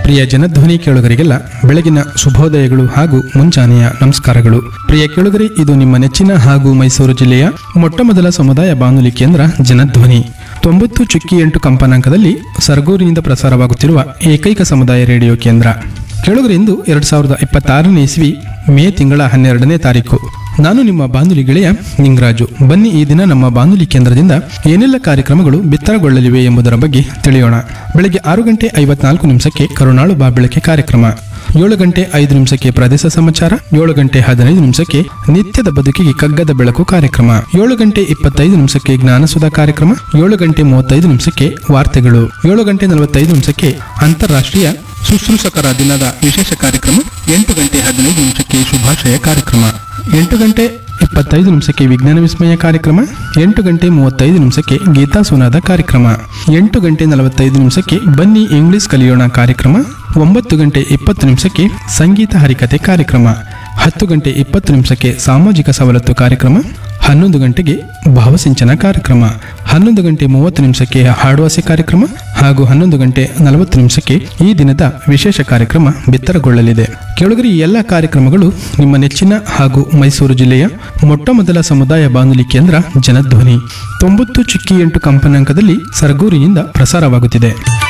ಪ್ರಿಯ ಜನಧ್ವನಿ ಕೇಳುಗರಿಗೆಲ್ಲ ಬೆಳಗಿನ ಶುಭೋದಯಗಳು ಹಾಗೂ ಮುಂಜಾನೆಯ ನಮಸ್ಕಾರಗಳು ಪ್ರಿಯ ಕೇಳುಗರಿ ಇದು ನಿಮ್ಮ ನೆಚ್ಚಿನ ಹಾಗೂ ಮೈಸೂರು ಜಿಲ್ಲೆಯ ಮೊಟ್ಟಮೊದಲ ಸಮುದಾಯ ಬಾನುಲಿ ಕೇಂದ್ರ ಜನಧ್ವನಿ ತೊಂಬತ್ತು ಚುಕ್ಕಿ ಎಂಟು ಕಂಪನಾಂಕದಲ್ಲಿ ಸರಗೂರಿನಿಂದ ಪ್ರಸಾರವಾಗುತ್ತಿರುವ ಏಕೈಕ ಸಮುದಾಯ ರೇಡಿಯೋ ಕೇಂದ್ರ ಕೇಳುಗರಿ ಇಂದು ಎರಡ್ ಸಾವಿರದ ಇಪ್ಪತ್ತಾರನೇ ಇಸ್ವಿ ಮೇ ತಿಂಗಳ ಹನ್ನೆರಡನೇ ತಾರೀಕು ನಾನು ನಿಮ್ಮ ಬಾನುಲಿ ಗೆಳೆಯ ನಿಂಗರಾಜು ಬನ್ನಿ ಈ ದಿನ ನಮ್ಮ ಬಾನುಲಿ ಕೇಂದ್ರದಿಂದ ಏನೆಲ್ಲ ಕಾರ್ಯಕ್ರಮಗಳು ಬಿತ್ತರಗೊಳ್ಳಲಿವೆ ಎಂಬುದರ ಬಗ್ಗೆ ತಿಳಿಯೋಣ ಬೆಳಗ್ಗೆ ಆರು ಗಂಟೆ ಐವತ್ನಾಲ್ಕು ನಿಮಿಷಕ್ಕೆ ಕರುಣಾಳು ಬಾ ಬೆಳಕೆ ಕಾರ್ಯಕ್ರಮ ಏಳು ಗಂಟೆ ಐದು ನಿಮಿಷಕ್ಕೆ ಪ್ರದೇಶ ಸಮಾಚಾರ ಏಳು ಗಂಟೆ ಹದಿನೈದು ನಿಮಿಷಕ್ಕೆ ನಿತ್ಯದ ಬದುಕಿಗೆ ಕಗ್ಗದ ಬೆಳಕು ಕಾರ್ಯಕ್ರಮ ಏಳು ಗಂಟೆ ಇಪ್ಪತ್ತೈದು ನಿಮಿಷಕ್ಕೆ ಜ್ಞಾನಸುಧಾ ಕಾರ್ಯಕ್ರಮ ಏಳು ಗಂಟೆ ಮೂವತ್ತೈದು ನಿಮಿಷಕ್ಕೆ ವಾರ್ತೆಗಳು ಏಳು ಗಂಟೆ ನಲವತ್ತೈದು ನಿಮಿಷಕ್ಕೆ ಅಂತಾರಾಷ್ಟ್ರೀಯ ಶುಶ್ರೂಷಕರ ದಿನದ ವಿಶೇಷ ಕಾರ್ಯಕ್ರಮ ಎಂಟು ಗಂಟೆ ಹದಿನೈದು ನಿಮಿಷಕ್ಕೆ ಶುಭಾಶಯ ಕಾರ್ಯಕ್ರಮ ಎಂಟು ಗಂಟೆ ಇಪ್ಪತ್ತೈದು ನಿಮಿಷಕ್ಕೆ ವಿಜ್ಞಾನ ವಿಸ್ಮಯ ಕಾರ್ಯಕ್ರಮ ಎಂಟು ಗಂಟೆ ಮೂವತ್ತೈದು ನಿಮಿಷಕ್ಕೆ ಗೀತಾ ಸುನಾದ ಕಾರ್ಯಕ್ರಮ ಎಂಟು ಗಂಟೆ ನಲವತ್ತೈದು ನಿಮಿಷಕ್ಕೆ ಬನ್ನಿ ಇಂಗ್ಲಿಷ್ ಕಲಿಯೋಣ ಕಾರ್ಯಕ್ರಮ ಒಂಬತ್ತು ಗಂಟೆ ಇಪ್ಪತ್ತು ನಿಮಿಷಕ್ಕೆ ಸಂಗೀತ ಹರಿಕತೆ ಕಾರ್ಯಕ್ರಮ ಹತ್ತು ಗಂಟೆ ಇಪ್ಪತ್ತು ನಿಮಿಷಕ್ಕೆ ಸಾಮಾಜಿಕ ಸವಲತ್ತು ಕಾರ್ಯಕ್ರಮ ಹನ್ನೊಂದು ಗಂಟೆಗೆ ಭಾವಸಿಂಚನ ಕಾರ್ಯಕ್ರಮ ಹನ್ನೊಂದು ಗಂಟೆ ಮೂವತ್ತು ನಿಮಿಷಕ್ಕೆ ಹಾಡುವಾಸಿ ಕಾರ್ಯಕ್ರಮ ಹಾಗೂ ಹನ್ನೊಂದು ಗಂಟೆ ನಲವತ್ತು ನಿಮಿಷಕ್ಕೆ ಈ ದಿನದ ವಿಶೇಷ ಕಾರ್ಯಕ್ರಮ ಬಿತ್ತರಗೊಳ್ಳಲಿದೆ ಕೆಳಗರಿ ಈ ಎಲ್ಲ ಕಾರ್ಯಕ್ರಮಗಳು ನಿಮ್ಮ ನೆಚ್ಚಿನ ಹಾಗೂ ಮೈಸೂರು ಜಿಲ್ಲೆಯ ಮೊಟ್ಟಮೊದಲ ಸಮುದಾಯ ಬಾನುಲಿ ಕೇಂದ್ರ ಜನಧ್ವನಿ ತೊಂಬತ್ತು ಚಿಕ್ಕಿ ಎಂಟು ಕಂಪನಾಂಕದಲ್ಲಿ ಸರಗೂರಿನಿಂದ ಪ್ರಸಾರವಾಗುತ್ತಿದೆ